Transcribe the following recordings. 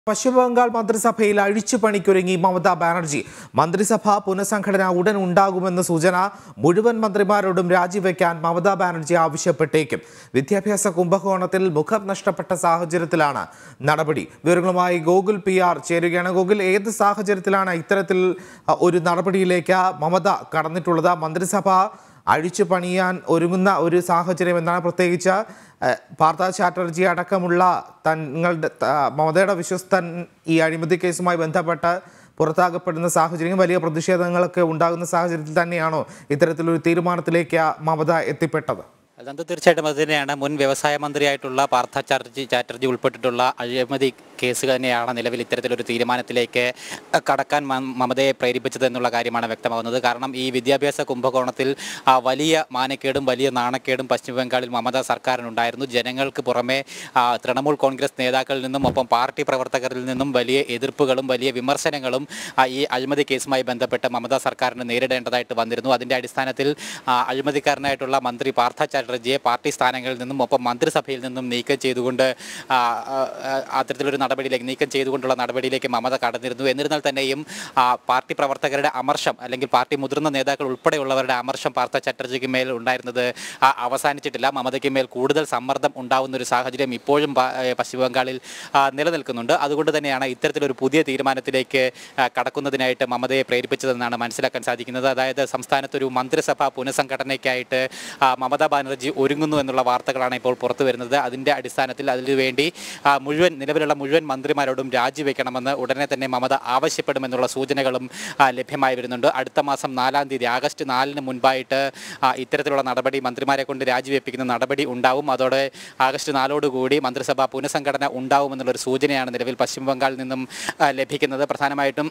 പശ്ചിമബംഗാൾ മന്ത്രിസഭയിൽ അഴിച്ചുപണിക്കൊരുങ്ങി മമതാ ബാനർജി മന്ത്രിസഭ പുനഃസംഘടന ഉടൻ ഉണ്ടാകുമെന്ന സൂചന മുഴുവൻ മന്ത്രിമാരോടും രാജിവെക്കാൻ മമതാ ബാനർജി ആവശ്യപ്പെട്ടേക്കും വിദ്യാഭ്യാസ കുംഭകോണത്തിൽ മുഖം നഷ്ടപ്പെട്ട സാഹചര്യത്തിലാണ് നടപടി വിവരങ്ങളുമായി ഗോകുൽ പി ആർ ചേരുകയാണ് ഗോകുൽ ഏത് സാഹചര്യത്തിലാണ് ഇത്തരത്തിൽ അ, ഒരു നടപടിയിലേക്ക് മമത കടന്നിട്ടുള്ളത് മന്ത്രിസഭ അഴിച്ചു പണിയാൻ ഒരുങ്ങുന്ന ഒരു സാഹചര്യം എന്നാണ് പ്രത്യേകിച്ച് ഏഹ്, പാർത്ഥ ചാറ്റർജി അടക്കമുള്ള തങ്ങളുടെ ത- മമതയുടെ വിശ്വസ്തൻ ഈ അഴിമതി കേസുമായി ബന്ധപ്പെട്ട് പുറത്താക്കപ്പെടുന്ന സാഹചര്യം വലിയ പ്രതിഷേധങ്ങളൊക്കെ ഉണ്ടാകുന്ന സാഹചര്യത്തിൽ തന്നെയാണോ ഇത്തരത്തിലൊരു തീരുമാനത്തിലേക്ക് മമത എത്തിപ്പെട്ടത് അത് തീർച്ചയായിട്ടും അത് തന്നെയാണ് മുൻ വ്യവസായ മന്ത്രിയായിട്ടുള്ള പാർത്ഥ ചാറ്റർജി ചാറ്റർജി ഉൾപ്പെട്ടിട്ടുള്ള അഴിമതി കേസ് തന്നെയാണ് നിലവിൽ ഇത്തരത്തിലൊരു തീരുമാനത്തിലേക്ക് കടക്കാൻ മ- മമതയെ പ്രേരിപ്പിച്ചത് എന്നുള്ള കാര്യമാണ് വ്യക്തമാകുന്നത് കാരണം ഈ വിദ്യാഭ്യാസ കുംഭകോണത്തിൽ ആ, വലിയ മാനക്കേടും വലിയ നാണക്കേടും പശ്ചിമ ബംഗാളിൽ മമത സർക്കാരിനുണ്ടായിരുന്നു ജനങ്ങൾക്ക് പുറമെ ആ, തൃണമൂൽ കോൺഗ്രസ് നേതാക്കളിൽ നിന്നും ഒപ്പം പാർട്ടി പ്രവർത്തകരിൽ നിന്നും വലിയ എതിർപ്പുകളും വലിയ വിമർശനങ്ങളും ആ, ഈ അഴിമതി കേസുമായി ബന്ധപ്പെട്ട് മമത സർക്കാരിന് നേരിടേണ്ടതായിട്ട് വന്നിരുന്നു അതിൻ്റെ അടിസ്ഥാനത്തിൽ ആ, അഴിമതിക്കാരനായിട്ടുള്ള മന്ത്രി പാർത്ഥ ചാറ്റർജിയെ പാർട്ടി സ്ഥാനങ്ങളിൽ നിന്നും ഒപ്പം മന്ത്രിസഭയിൽ നിന്നും നീക്കം ചെയ്തുകൊണ്ട് ആ, ആ, ആ, അത്തരത്തിലൊരു നടപടിയിലേക്ക് നീക്കം ചെയ്തുകൊണ്ടുള്ള നടപടിയിലേക്ക് മമത കടന്നിരുന്നു എന്നിരുന്നാൽ തന്നെയും ആ, പാർട്ടി പ്രവർത്തകരുടെ അമർഷം അല്ലെങ്കിൽ പാർട്ടി മുതിർന്ന നേതാക്കൾ ഉൾപ്പെടെയുള്ളവരുടെ അമർഷം പാർത്ഥ ചാറ്റർജിക്ക് മേൽ ഉണ്ടായിരുന്നത് ആ, അവസാനിച്ചിട്ടില്ല മമതയ്ക്ക് മേൽ കൂടുതൽ സമ്മർദ്ദം ഉണ്ടാവുന്ന ഒരു സാഹചര്യം ഇപ്പോഴും പ- ഏ, പശ്ചിമ ബംഗാളിൽ ആ, നിലനിൽക്കുന്നുണ്ട് അതുകൊണ്ട് തന്നെയാണ് ഇത്തരത്തിലൊരു പുതിയ തീരുമാനത്തിലേക്ക് ആ, കടക്കുന്നതിനായിട്ട് മമതയെ പ്രേരിപ്പിച്ചതെന്നാണ് മനസ്സിലാക്കാൻ സാധിക്കുന്നത് അതായത് സംസ്ഥാനത്തൊരു മന്ത്രിസഭാ പുനഃസംഘടനയ്ക്കായിട്ട് ആ, മമതാ ബാനർജി ഒരുങ്ങുന്നു എന്നുള്ള വാർത്തകളാണ് ഇപ്പോൾ പുറത്തു വരുന്നത് അതിൻ്റെ അടിസ്ഥാനത്തിൽ അതിനുവേണ്ടി ആ, മുഴുവൻ നിലവിലുള്ള മുഴുവൻ മന്ത്രിമാരോടും രാജിവെക്കണമെന്ന് ഉടനെ തന്നെ മമത ആവശ്യപ്പെടുമെന്നുള്ള സൂചനകളും ആ, ലഭ്യമായി വരുന്നുണ്ട് അടുത്ത മാസം നാലാം തീയതി ആഗസ്റ്റ് നാലിന് മുൻപായിട്ട് ആ, ഇത്തരത്തിലുള്ള നടപടി മന്ത്രിമാരെ കൊണ്ട് രാജിവെപ്പിക്കുന്ന നടപടി ഉണ്ടാവും അതോടെ ആഗസ്റ്റ് നാലോടുകൂടി മന്ത്രിസഭാ പുനഃസംഘടന ഉണ്ടാവുമെന്നുള്ളൊരു സൂചനയാണ് നിലവിൽ പശ്ചിമ ബംഗാളിൽ നിന്നും ആ, ലഭിക്കുന്നത് പ്രധാനമായിട്ടും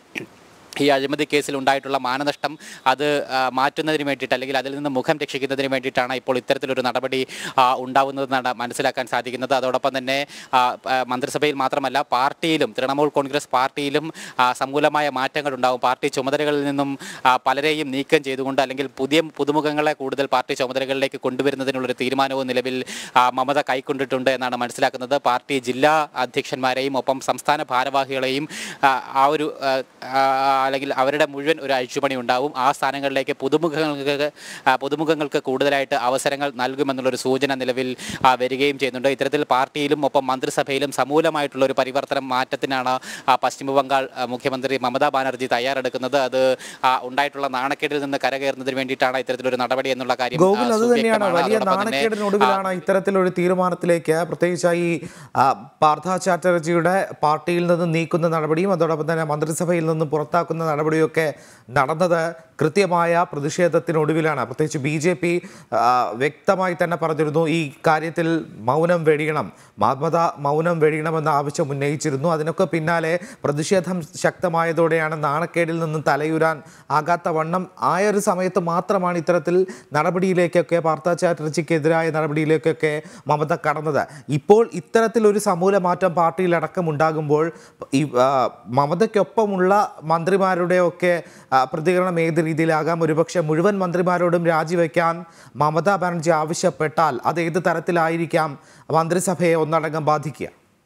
ഈ അഴിമതി കേസിൽ ഉണ്ടായിട്ടുള്ള മാനനഷ്ടം അത് ആ, മാറ്റുന്നതിന് വേണ്ടിയിട്ട് അല്ലെങ്കിൽ അതിൽ നിന്ന് മുഖം രക്ഷിക്കുന്നതിന് വേണ്ടിയിട്ടാണ് ഇപ്പോൾ ഇത്തരത്തിലൊരു നടപടി ആ, ഉണ്ടാവുന്നതെന്നാണ് മനസ്സിലാക്കാൻ സാധിക്കുന്നത് അതോടൊപ്പം തന്നെ ആ, ആ, മന്ത്രിസഭയിൽ മാത്രമല്ല പാർട്ടിയിലും തൃണമൂൽ കോൺഗ്രസ് പാർട്ടിയിലും ആ, സമൂലമായ മാറ്റങ്ങൾ ഉണ്ടാവും പാർട്ടി ചുമതലകളിൽ നിന്നും ആ, പലരെയും നീക്കം ചെയ്തുകൊണ്ട് അല്ലെങ്കിൽ പുതിയ പുതുമുഖങ്ങളെ കൂടുതൽ പാർട്ടി ചുമതലകളിലേക്ക് കൊണ്ടുവരുന്നതിനുള്ളൊരു തീരുമാനവും നിലവിൽ ആ, മമത കൈക്കൊണ്ടിട്ടുണ്ട് എന്നാണ് മനസ്സിലാക്കുന്നത് പാർട്ടി ജില്ലാ അധ്യക്ഷന്മാരെയും ഒപ്പം സംസ്ഥാന ഭാരവാഹികളെയും ആ, ആ ഒരു ആ, ആ, അല്ലെങ്കിൽ അവരുടെ മുഴുവൻ ഒരു അഴിച്ചുപണി ഉണ്ടാവും ആ സ്ഥാനങ്ങളിലേക്ക് പുതുമുഖങ്ങൾക്ക് ആ, പുതുമുഖങ്ങൾക്ക് കൂടുതലായിട്ട് അവസരങ്ങൾ നൽകുമെന്നുള്ളൊരു സൂചന നിലവിൽ ആ, വരികയും ചെയ്യുന്നുണ്ട് ഇത്തരത്തിൽ പാർട്ടിയിലും ഒപ്പം മന്ത്രിസഭയിലും സമൂലമായിട്ടുള്ള ഒരു പരിവർത്തനം മാറ്റത്തിനാണ് ആ, പശ്ചിമ ബംഗാൾ ആ, മുഖ്യമന്ത്രി മമതാ ബാനർജി തയ്യാറെടുക്കുന്നത് അത് ആ, ഉണ്ടായിട്ടുള്ള നാണക്കേടിൽ നിന്ന് കരകയറുന്നതിന് വേണ്ടിയിട്ടാണ് ഇത്തരത്തിലൊരു നടപടി എന്നുള്ള കാര്യം ആ, ഗോകുൽ അത് തന്നെയാണ് സുവ്യക്തമാണ്. വലിയ അതോടൊപ്പം തന്നെ, നാണക്കേടിനൊടുവിലാണ് ഇത്തരത്തിലൊരു തീരുമാനത്തിലേക്ക് പ്രത്യേകിച്ച് ഈ ആ, പാർത്ഥ ചാറ്റർജിയുടെ പാർട്ടിയിൽ നിന്ന് നീക്കുന്ന നടപടിയും അതോടൊപ്പം തന്നെ മന്ത്രിസഭയിൽ നിന്നും പുറത്താക്കുന്ന നടപടിയൊക്കെ നടന്നത് കൃത്യമായ പ്രതിഷേധത്തിനൊടുവിലാണ് പ്രത്യേകിച്ച് ബി ജെ പി വ്യക്തമായി തന്നെ പറഞ്ഞിരുന്നു ഈ കാര്യത്തിൽ മൗനം വെടിയണം മമത മൗനം വെടിയണമെന്ന ആവശ്യം ഉന്നയിച്ചിരുന്നു അതിനൊക്കെ പിന്നാലെ പ്രതിഷേധം ശക്തമായതോടെയാണ് നാണക്കേടിൽ നിന്നും തലയുരാൻ ആകാത്ത വണ്ണം ആയ ഒരു സമയത്ത് മാത്രമാണ് ഇത്തരത്തിൽ നടപടിയിലേക്കൊക്കെ പാർത്ഥ ചാറ്റർജിക്കെതിരായ നടപടിയിലേക്കൊക്കെ മമത കടന്നത് ഇപ്പോൾ ഇത്തരത്തിലൊരു സമൂല മാറ്റം പാർട്ടിയിലടക്കം ഉണ്ടാകുമ്പോൾ ഈ ആ, മമതയ്ക്കൊപ്പമുള്ള മന്ത്രിമാരുടെയൊക്കെ ആ, പ്രതികരണം ഏത് രീതിയിലാകാം ഒരുപക്ഷെ മുഴുവൻ മന്ത്രിമാരോടും രാജിവെക്കാൻ മമതാ ബാനർജി ആവശ്യപ്പെട്ടാൽ അത് ഏത് തരത്തിലായിരിക്കാം മന്ത്രിസഭയെ ഒന്നടങ്കം ബാധിക്കുക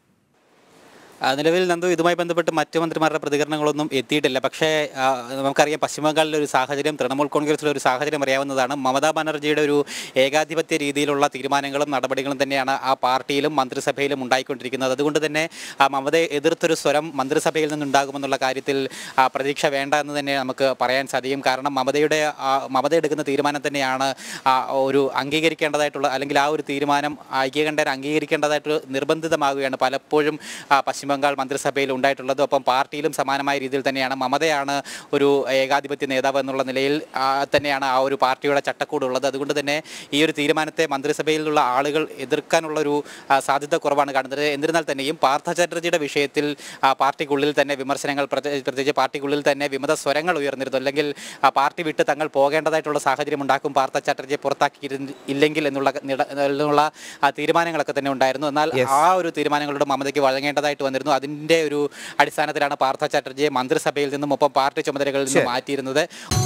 ആ, നിലവിൽ നന്ദു ഇതുമായി ബന്ധപ്പെട്ട് മറ്റു മന്ത്രിമാരുടെ പ്രതികരണങ്ങളൊന്നും എത്തിയിട്ടില്ല പക്ഷേ ആ, നമുക്കറിയാം പശ്ചിമ ബംഗാളിലെ ഒരു സാഹചര്യം തൃണമൂൽ കോൺഗ്രസിലെ ഒരു സാഹചര്യം അറിയാവുന്നതാണ് മമതാ ബാനർജിയുടെ ഒരു ഏകാധിപത്യ രീതിയിലുള്ള തീരുമാനങ്ങളും നടപടികളും തന്നെയാണ് ആ പാർട്ടിയിലും മന്ത്രിസഭയിലും ഉണ്ടായിക്കൊണ്ടിരിക്കുന്നത് അതുകൊണ്ട് തന്നെ ആ മമതയെ എതിർത്തൊരു സ്വരം മന്ത്രിസഭയിൽ നിന്നുണ്ടാകുമെന്നുള്ള കാര്യത്തിൽ ആ, പ്രതീക്ഷ വേണ്ട എന്ന് തന്നെ നമുക്ക് പറയാൻ സാധിക്കും കാരണം മമതയുടെ ആ, മമത എടുക്കുന്ന തീരുമാനം തന്നെയാണ് ആ, ഒരു അംഗീകരിക്കേണ്ടതായിട്ടുള്ള അല്ലെങ്കിൽ ആ ഒരു തീരുമാനം ഐക്യകണ്ഠൻ അംഗീകരിക്കേണ്ടതായിട്ട് നിർബന്ധിതമാകുകയാണ് പലപ്പോഴും ആ, പശ്ചിമ ബംഗാൾ മന്ത്രിസഭയിൽ ഉണ്ടായിട്ടുള്ളത് ഒപ്പം പാർട്ടിയിലും സമാനമായ രീതിയിൽ തന്നെയാണ് മമതയാണ് ഒരു ഏകാധിപത്യ നേതാവ് എന്നുള്ള നിലയിൽ ആ, തന്നെയാണ് ആ ഒരു പാർട്ടിയുടെ ചട്ടക്കൂടുള്ളത് അതുകൊണ്ട് തന്നെ ഈ ഒരു തീരുമാനത്തെ മന്ത്രിസഭയിലുള്ള ആളുകൾ എതിർക്കാനുള്ള ഒരു ആ, സാധ്യത കുറവാണ് കാണുന്നത് എന്നിരുന്നാൽ തന്നെയും പാർത്ഥ ചാറ്റർജിയുടെ വിഷയത്തിൽ ആ, പാർട്ടിക്കുള്ളിൽ തന്നെ വിമർശനങ്ങൾ പ്രത്യേക- പ്രത്യേകിച്ച് പാർട്ടിക്കുള്ളിൽ തന്നെ വിമത സ്വരങ്ങൾ ഉയർന്നിരുന്നു അല്ലെങ്കിൽ ആ, പാർട്ടി വിട്ട് തങ്ങൾ പോകേണ്ടതായിട്ടുള്ള സാഹചര്യം ഉണ്ടാക്കും പാർത്ഥ ചാറ്റർജിയെ പുറത്താക്കിയിരുന്ന ഇല്ലെങ്കിൽ എന്നുള്ള നിട- എന്നുള്ള ആ, തീരുമാനങ്ങളൊക്കെ തന്നെ ഉണ്ടായിരുന്നു എന്നാൽ ആ ഒരു തീരുമാനങ്ങളോട് മമതയ്ക്ക് വഴങ്ങേണ്ടതായിട്ട് വന്നിരുന്നു അതിന്റെ ഒരു അടിസ്ഥാനത്തിലാണ് പാർത്ഥ ചാറ്റർജിയെ മന്ത്രിസഭയിൽ നിന്നും ഒപ്പം പാർട്ടി ചുമതലകളിൽ നിന്നും മാറ്റിയിരുന്നത്